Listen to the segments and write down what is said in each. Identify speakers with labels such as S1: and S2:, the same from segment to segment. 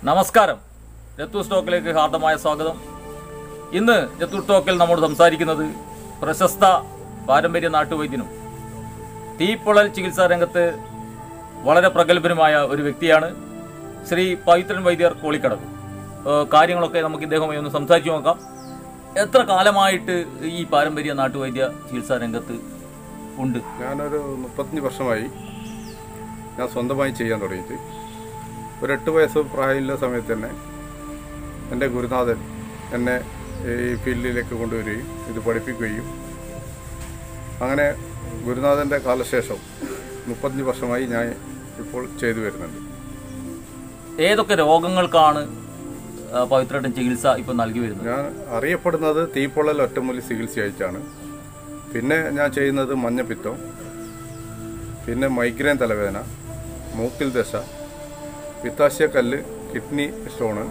S1: നമസ്കാരം രത്തു സ്റ്റോക്കിലേക്ക് ഹാർദമായ സ്വാഗതം ഇന്ന് രത്തു സ്റ്റോക്കിൽ നമ്മോട് സംസാരിക്കുന്നത് പ്രശസ്ത പാരമ്പര്യ നാട്ടുവൈദ്യനും തീപ്പൊളൽ ചികിത്സാ രംഗത്ത് വളരെ പ്രഗത്ഭനുമായ ഒരു വ്യക്തിയാണ് ശ്രീ പവിത്രൻ വൈദ്യർ കോളിക്കടവ് ഏഹ് കാര്യങ്ങളൊക്കെ നമുക്ക് ഇദ്ദേഹമായി ഒന്ന് സംസാരിച്ചു നോക്കാം എത്ര കാലമായിട്ട് ഈ പാരമ്പര്യ നാട്ടുവൈദ്യ ചികിത്സാ രംഗത്ത് ഉണ്ട്
S2: ഞാനൊരു മുപ്പത്തഞ്ച് വർഷമായി ഞാൻ സ്വന്തമായി ചെയ്യാൻ തുടങ്ങിയിട്ട് ഒരു എട്ട് വയസ്സ് പ്രായമുള്ള സമയത്ത് തന്നെ എൻ്റെ ഗുരുനാഥൻ എന്നെ ഈ ഫീൽഡിലേക്ക് കൊണ്ടുവരികയും ഇത് പഠിപ്പിക്കുകയും അങ്ങനെ ഗുരുനാഥൻ്റെ കാലശേഷം മുപ്പത്തഞ്ച് വർഷമായി ഞാൻ ഇപ്പോൾ ചെയ്തു വരുന്നുണ്ട്
S1: ഏതൊക്കെ രോഗങ്ങൾക്കാണ് ആ, പവിത്രേട്ടൻ ചികിത്സ ഇപ്പൊ നൽകി വരുന്നത്
S2: ഞാൻ അറിയപ്പെടുന്നത് തീപ്പൊള്ളൽ ഒറ്റമൂലി ചികിത്സയായിട്ടാണ് പിന്നെ ഞാൻ ചെയ്യുന്നത് മഞ്ഞപ്പിത്തം പിന്നെ മൈഗ്രെയിൻ തലവേദന മൂക്കിൽ ദശ പിത്താശയക്കല്ല് കിഡ്നി സ്റ്റോണ്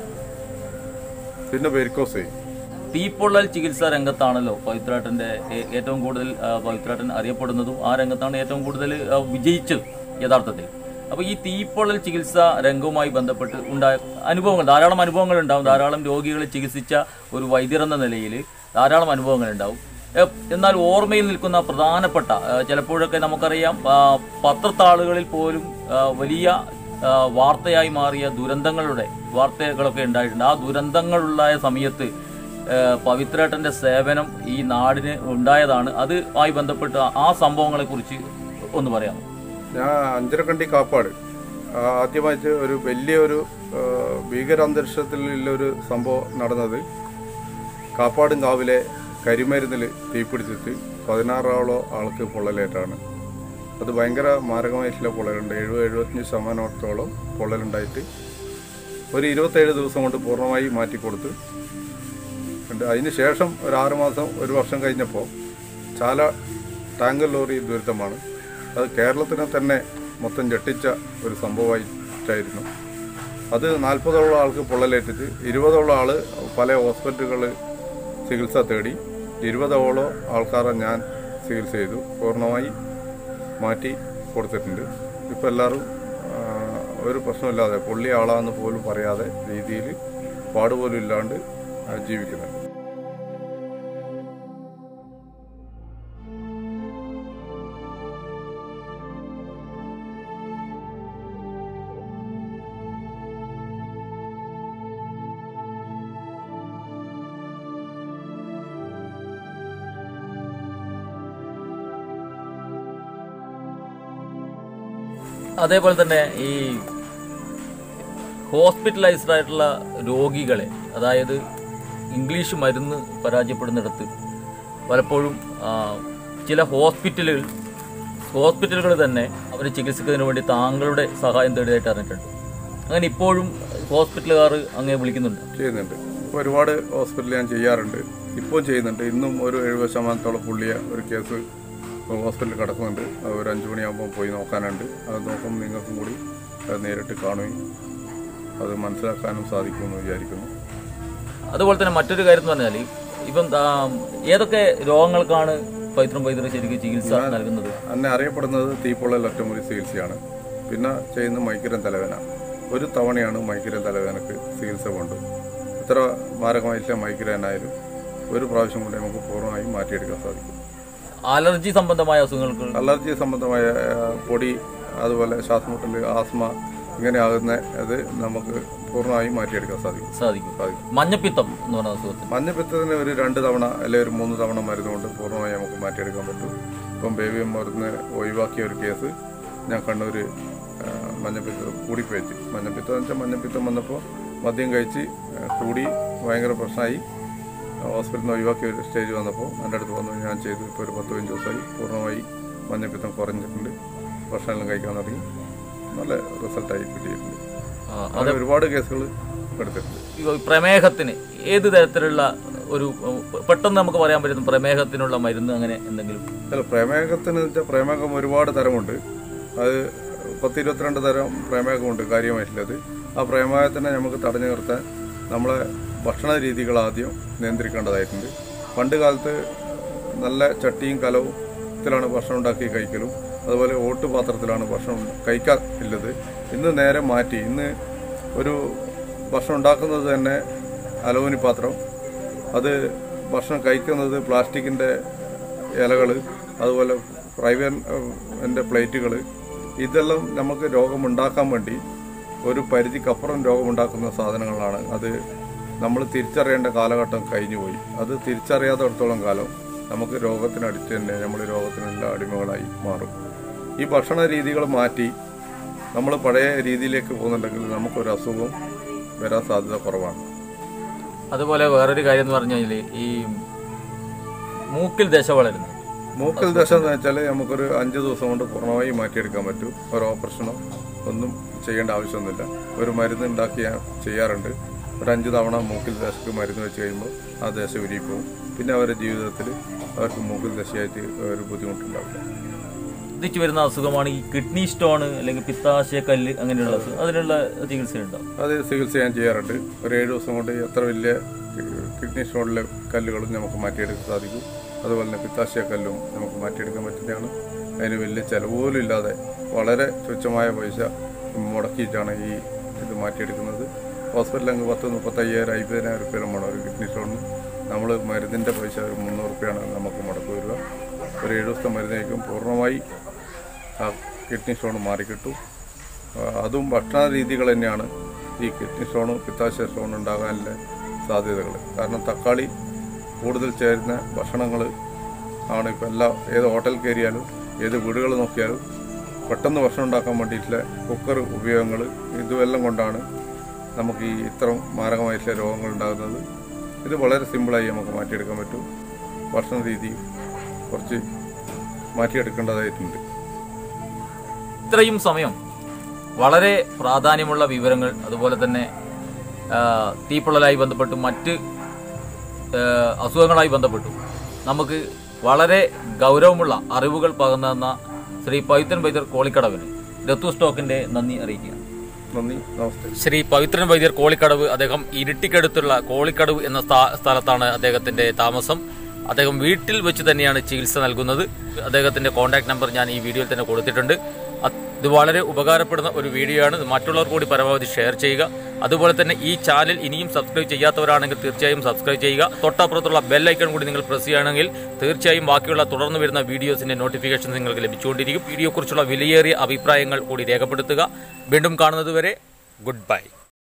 S2: പിന്നെ വെരിക്കോസ്
S1: തീപ്പൊള്ളൽ ചികിത്സാ രംഗത്താണല്ലോ പവിത്രേട്ടന്റെ ഏ- ഏറ്റവും കൂടുതൽ ആ, പവിത്രേട്ടൻ അറിയപ്പെടുന്നതും ആ രംഗത്താണ് ഏറ്റവും കൂടുതൽ ആ, വിജയിച്ചത് യഥാർത്ഥത്തിൽ അപ്പൊ ഈ തീപ്പൊള്ളൽ ചികിത്സാ രംഗവുമായി ബന്ധപ്പെട്ട് ഉണ്ടായ അനുഭവങ്ങൾ ധാരാളം അനുഭവങ്ങൾ ഉണ്ടാവും ധാരാളം രോഗികളെ ചികിത്സിച്ച ഒരു വൈദ്യർ എന്ന നിലയിൽ ധാരാളം അനുഭവങ്ങൾ ഉണ്ടാവും എ- എന്നാൽ ഓർമ്മയിൽ നിൽക്കുന്ന പ്രധാനപ്പെട്ട ആ, ചിലപ്പോഴൊക്കെ നമുക്കറിയാം ആ, പത്രത്താളുകളിൽ പോലും ആ, വലിയ ആ, വാർത്തയായി മാറിയ ദുരന്തങ്ങളുടെ വാർത്തകളൊക്കെ ഉണ്ടായിട്ടുണ്ട് ആ ദുരന്തങ്ങളുണ്ടായ സമയത്ത് ആ, പവിത്രേട്ടന്റെ സേവനം ഈ നാടിന് ഉണ്ടായതാണ് അതുമായി ബന്ധപ്പെട്ട് ആ സംഭവങ്ങളെ കുറിച്ച് ഒന്ന് പറയാം
S2: ഞാൻ അഞ്ചരക്കണ്ടി കാപ്പാട് ആ, ആദ്യമായിട്ട് ഒരു വലിയൊരു ആ, ഭീകരാന്തരീക്ഷത്തിലുള്ള ഒരു സംഭവം നടന്നത് കാപ്പാടും കാവിലെ കരിമരുന്നിൽ തീപിടിച്ചിട്ട് പതിനാറോളം ആൾക്ക് പൊള്ളലേറ്റാണ് അത് ഭയങ്കര മാരകമായിട്ടുള്ള പൊള്ളലുണ്ട് എഴുപത് എഴുപത്തഞ്ച് ശതമാനത്തോളം പൊള്ളലുണ്ടായിട്ട് ഒരു ഇരുപത്തേഴ് ദിവസം കൊണ്ട് പൂർണ്ണമായി മാറ്റിക്കൊടുത്ത് ഉണ്ട് അതിന് ശേഷം ഒരു ആറ് മാസം ഒരു വർഷം കഴിഞ്ഞപ്പോൾ ചാല ടാങ്കർ ലോറി ദുരിതമാണ് അത് കേരളത്തിനെ തന്നെ മൊത്തം ഞെട്ടിച്ച ഒരു സംഭവമായിട്ടായിരുന്നു അത് നാൽപ്പതോളം ആൾക്ക് പൊള്ളലേറ്റിട്ട് ഇരുപതോളം ആൾ പല ഹോസ്പിറ്റലുകൾ ചികിത്സ തേടി ഇരുപതോളം ആൾക്കാരെ ഞാൻ ചികിത്സ ചെയ്തു പൂർണ്ണമായി മാറ്റി കൊടുത്തിട്ടുണ്ട് ഇപ്പോൾ എല്ലാവരും ആ, ഒരു പ്രശ്നമില്ലാതെ പുള്ളി ആളാന്ന് പോലും പറയാതെ രീതിയിൽ പാടുപോലും ഇല്ലാണ്ട് ആ, ജീവിക്കുന്നുണ്ട്
S1: അതേപോലെ തന്നെ ഈ ഹോസ്പിറ്റലൈസ്ഡ് ആയിട്ടുള്ള രോഗികളെ അതായത് ഇംഗ്ലീഷ് മരുന്ന് പരാജയപ്പെടുന്നിടത്ത് പലപ്പോഴും ആ, ചില ഹോസ്പിറ്റലുകൾ ഹോസ്പിറ്റലുകൾ തന്നെ അവരെ ചികിത്സിക്കുന്നതിന് വേണ്ടി താങ്കളുടെ സഹായം തേടിയതായിട്ട് അറിഞ്ഞിട്ടുണ്ട് അങ്ങനെ ഇപ്പോഴും ഹോസ്പിറ്റലുകാർ അങ്ങനെ വിളിക്കുന്നുണ്ട്
S2: ചെയ്യുന്നുണ്ട് ഇപ്പോൾ ഒരുപാട് ഹോസ്പിറ്റലിൽ ഞാൻ ചെയ്യാറുണ്ട് ഇപ്പോൾ ചെയ്യുന്നുണ്ട് ഇന്നും ഒരു എഴുപത് ശതമാനത്തോളം പുള്ളിയ ഒരു കേസ് ഹോസ്പിറ്റലിൽ കിടക്കുന്നുണ്ട് അത് ഒരു അഞ്ച് മണിയാകുമ്പോൾ പോയി നോക്കാനുണ്ട് അത് നോക്കുമ്പോൾ നിങ്ങൾക്കും കൂടി അത് നേരിട്ട് കാണുകയും അത് മനസ്സിലാക്കാനും സാധിക്കുമെന്ന് വിചാരിക്കുന്നു
S1: അതുപോലെ തന്നെ മറ്റൊരു കാര്യം എന്ന് പറഞ്ഞാൽ ഇപ്പം ആ, ഏതൊക്കെ രോഗങ്ങൾക്കാണ് പൈത്രം പൈതൃ ശരിക്കും ചികിത്സ നൽകുന്നത്
S2: എന്നെ അറിയപ്പെടുന്നത് തീപ്പൊള്ളൽ ഒറ്റമുറി ചികിത്സയാണ് പിന്നെ ചെയ്യുന്ന മൈഗ്രൻ തലവേദന ഒരു തവണയാണ് മൈഗ്രൻ തലവേദനക്ക് ചികിത്സ കൊണ്ട് എത്ര മാരകമായിട്ടുള്ള മൈഗ്രൻ ആയാലും ഒരു പ്രാവശ്യം കൊണ്ട് നമുക്ക് പൂർണ്ണമായും മാറ്റിയെടുക്കാൻ സാധിക്കും
S1: അലർജി സംബന്ധമായ അസുഖങ്ങൾക്ക്
S2: അലർജി സംബന്ധമായ ആ, പൊടി അതുപോലെ ശ്വാസമുട്ടൽ ആസ്മ ഇങ്ങനെ ആകുന്ന അത് നമുക്ക് പൂർണ്ണമായും മാറ്റിയെടുക്കാൻ സാധിക്കും
S1: സാധിക്കും
S2: സാധിക്കും
S1: മഞ്ഞപ്പിത്തം എന്ന് പറയുന്ന അസുഖത്തിന്
S2: മഞ്ഞപ്പിത്തത്തിന് ഒരു രണ്ട് തവണ അല്ലെങ്കിൽ ഒരു മൂന്ന് തവണ മരുന്ന് കൊണ്ട് പൂർണ്ണമായി നമുക്ക് മാറ്റിയെടുക്കാൻ പറ്റും ഇപ്പം ബേബി മരുന്ന് ഒഴിവാക്കിയ ഒരു കേസ് ഞാൻ കണ്ണൂർ ആ, മഞ്ഞപ്പിത്തം കൂടിപ്പോയിട്ട് മഞ്ഞപ്പിത്തം എന്ന് വെച്ചാൽ മഞ്ഞപ്പിത്തം വന്നപ്പോൾ മദ്യം കഴിച്ച് ആ, കൂടി ഭയങ്കര പ്രശ്നമായി ഹോസ്പിറ്റലിൽ നിന്ന് ഒഴിവാക്കിയ ഒരു സ്റ്റേജ് വന്നപ്പോൾ എൻ്റെ അടുത്ത് വന്നു ഞാൻ ചെയ്തു ഇപ്പോൾ ഒരു പത്ത് പതിനഞ്ച് ദിവസമായി പൂർണ്ണമായി മഞ്ഞപ്പിത്തം കുറഞ്ഞിട്ടുണ്ട് ഭക്ഷണമെല്ലാം കഴിക്കാൻ തുടങ്ങി നല്ല റിസൾട്ടായി കിട്ടിയിട്ടുണ്ട്
S1: ആ,
S2: അങ്ങനെ ഒരുപാട് കേസുകൾ എടുത്തിട്ടുണ്ട്
S1: ഈ പ്രമേഹത്തിന് ഏത് തരത്തിലുള്ള ഒരു ഉം, പെട്ടെന്ന് നമുക്ക് പറയാൻ പറ്റുന്ന പ്രമേഹത്തിനുള്ള മരുന്ന് അങ്ങനെ എന്തെങ്കിലും
S2: അല്ല പ്രമേഹത്തിന് വെച്ചാൽ പ്രമേഹം ഒരുപാട് തരമുണ്ട് അത് പത്ത് ഇരുപത്തിരണ്ട് തരം പ്രമേഹമുണ്ട് കാര്യമായിട്ടുള്ളത് ആ പ്രമേഹത്തിനെ നമുക്ക് തടഞ്ഞു നിർത്താൻ നമ്മളെ ഭക്ഷണ രീതികൾ ആദ്യം നിയന്ത്രിക്കേണ്ടതായിട്ടുണ്ട് പണ്ട് കാലത്ത് നല്ല ചട്ടിയും കലവും ത്തിലാണ് ഭക്ഷണം ഉണ്ടാക്കി കഴിക്കലും അതുപോലെ ഓട്ടുപാത്രത്തിലാണ് ഭക്ഷണം കഴിക്കാൻ ഉള്ളത് ഇന്ന് നേരെ മാറ്റി ഇന്ന് ഒരു ഭക്ഷണം ഉണ്ടാക്കുന്നത് തന്നെ അലോമിനി പാത്രം അത് ഭക്ഷണം കഴിക്കുന്നത് പ്ലാസ്റ്റിക്കിൻ്റെ ഇലകൾ അതുപോലെ പ്രൈവൻ്റെ പ്ലേറ്റുകൾ ഇതെല്ലാം നമുക്ക് രോഗമുണ്ടാക്കാൻ വേണ്ടി ഒരു പരിധിക്കപ്പുറം രോഗമുണ്ടാക്കുന്ന സാധനങ്ങളാണ് അത് നമ്മൾ തിരിച്ചറിയേണ്ട കാലഘട്ടം കഴിഞ്ഞുപോയി അത് തിരിച്ചറിയാത്തടത്തോളം കാലം നമുക്ക് രോഗത്തിനടിച്ച് തന്നെ നമ്മൾ രോഗത്തിനുള്ള അടിമകളായി മാറും ഈ ഭക്ഷണ രീതികൾ മാറ്റി നമ്മൾ പഴയ രീതിയിലേക്ക് പോകുന്നുണ്ടെങ്കിൽ നമുക്കൊരു അസുഖം വരാൻ സാധ്യത കുറവാണ്
S1: അതുപോലെ വേറൊരു കാര്യം എന്ന് പറഞ്ഞു കഴിഞ്ഞാൽ ഈ മൂക്കിൽ ദശ വളരുന്നു
S2: മൂക്കൽ ദശ എന്ന് വെച്ചാൽ നമുക്കൊരു അഞ്ച് ദിവസം കൊണ്ട് പൂർണ്ണമായി മാറ്റിയെടുക്കാൻ പറ്റും ഒരു ഓപ്പറേഷനോ ഒന്നും ചെയ്യേണ്ട ആവശ്യമൊന്നുമില്ല ഒരു മരുന്ന് ഉണ്ടാക്കി ഞാൻ ചെയ്യാറുണ്ട് ഒരു അഞ്ച് തവണ മൂക്കിൽ ദശക്ക് മരുന്ന് വെച്ച് കഴിയുമ്പോൾ ആ ദശ ഉരുകിപ്പോവും പിന്നെ അവരുടെ ജീവിതത്തിൽ അവർക്ക് മൂക്കിൽ ദശയായിട്ട് ഒരു ബുദ്ധിമുട്ടുണ്ടാവില്ല
S1: വർദ്ധിച്ചു വരുന്ന അസുഖമാണ് ഈ കിഡ്നി സ്റ്റോൺ അല്ലെങ്കിൽ പിത്താശയ കല്ല് അങ്ങനെയുള്ള അസുഖം അതിനുള്ള ചികിത്സയുണ്ടോ
S2: അത് ചികിത്സ ഞാൻ ചെയ്യാറുണ്ട് ഒരു ഏഴ് ദിവസം കൊണ്ട് എത്ര വലിയ കിഡ്നി സ്റ്റോണിലെ കല്ലുകളും നമുക്ക് മാറ്റിയെടുക്കാൻ സാധിക്കും അതുപോലെ തന്നെ പിത്താശയ കല്ലും നമുക്ക് മാറ്റിയെടുക്കാൻ പറ്റുന്നതാണ് അതിന് വലിയ ചിലവ് പോലും ഇല്ലാതെ വളരെ തുച്ഛമായ പൈസ മുടക്കിയിട്ടാണ് ഈ ഇത് മാറ്റിയെടുക്കുന്നത് ഹോസ്പിറ്റലിൽ അങ്ങ് പത്ത് മുപ്പത്തയ്യായിരം അയ്പതിനായിരം റുപ്യയിലും വേണം ഒരു കിഡ്നി സ്റ്റോണിന് നമ്മൾ മരുന്നിൻ്റെ പൈസ ഒരു മുന്നൂറ് റുപ്യാണ് നമുക്ക് മുടക്ക് വരിക ഒരു ഏഴ് ദിവസത്തെ മരുന്ന് കഴിക്കും പൂർണ്ണമായി ആ കിഡ്നി സ്റ്റോൺ മാറിക്കിട്ടും ആ, അതും ഭക്ഷണ രീതികൾ തന്നെയാണ് ഈ കിഡ്നി സ്റ്റോണും പിത്താശയ സ്റ്റോൺ ഉണ്ടാകാനുള്ള സാധ്യതകൾ കാരണം തക്കാളി കൂടുതൽ ചേരുന്ന ഭക്ഷണങ്ങൾ ആണ് ഇപ്പോൾ എല്ലാ ഏത് ഹോട്ടൽ കയറിയാലും ഏത് വീടുകൾ നോക്കിയാലും പെട്ടെന്ന് ഭക്ഷണം ഉണ്ടാക്കാൻ വേണ്ടിയിട്ടുള്ള കുക്കർ ഉപയോഗങ്ങൾ ഇതുമെല്ലാം കൊണ്ടാണ് നമുക്ക് ഈ ഇത്തരം മാരകമായിട്ടുള്ള രോഗങ്ങൾ ഉണ്ടാകുന്നത് ഇത് വളരെ സിമ്പിളായി നമുക്ക് മാറ്റിയെടുക്കാൻ പറ്റും ഭക്ഷണ രീതി കുറച്ച് മാറ്റിയെടുക്കേണ്ടതായിട്ടുണ്ട്
S1: ഇത്രയും സമയം വളരെ പ്രാധാന്യമുള്ള വിവരങ്ങൾ അതുപോലെ തന്നെ ആ, തീപ്പൊള്ളലായി ബന്ധപ്പെട്ടും മറ്റ് ആ, അസുഖങ്ങളായി ബന്ധപ്പെട്ടും നമുക്ക് വളരെ ഗൗരവമുള്ള അറിവുകൾ പകർന്നു തന്ന ശ്രീ പവിത്രൻ വൈദ്യർ കോളിക്കടവിന് രത്തു സ്റ്റോക്കിന്റെ നന്ദി അറിയിക്കുകയാണ്
S2: നന്ദി നമസ്തേ
S1: ശ്രീ പവിത്രൻ വൈദ്യർ കോളിക്കടവ് അദ്ദേഹം ഇരിട്ടിക്കടുത്തുള്ള കോളിക്കടവ് എന്ന സ്ഥാ- സ്ഥലത്താണ് അദ്ദേഹത്തിന്റെ താമസം അദ്ദേഹം വീട്ടിൽ വെച്ച് തന്നെയാണ് ചികിത്സ നൽകുന്നത് അദ്ദേഹത്തിന്റെ കോൺടാക്ട് നമ്പർ ഞാൻ ഈ വീഡിയോയിൽ തന്നെ കൊടുത്തിട്ടുണ്ട് അത് ഇത് വളരെ ഉപകാരപ്പെടുന്ന ഒരു വീഡിയോ ആണ് ഇത് മറ്റുള്ളവർ കൂടി പരമാവധി ഷെയർ ചെയ്യുക അതുപോലെ തന്നെ ഈ ചാനൽ ഇനിയും സബ്സ്ക്രൈബ് ചെയ്യാത്തവരാണെങ്കിൽ തീർച്ചയായും സബ്സ്ക്രൈബ് ചെയ്യുക തൊട്ടപ്പുറത്തുള്ള ബെൽ ഐക്കൺ കൂടി നിങ്ങൾ പ്രസ് ചെയ്യുകയാണെങ്കിൽ തീർച്ചയായും ബാക്കിയുള്ള തുടർന്ന് വരുന്ന വീഡിയോസിന്റെ നോട്ടിഫിക്കേഷൻ നിങ്ങൾക്ക് ലഭിച്ചുകൊണ്ടിരിക്കും വീഡിയോയെക്കുറിച്ചുള്ള വിലയേറിയ അഭിപ്രായങ്ങൾ കൂടി രേഖപ്പെടുത്തുക വീണ്ടും കാണുന്നതുവരെ ഗുഡ് ബൈ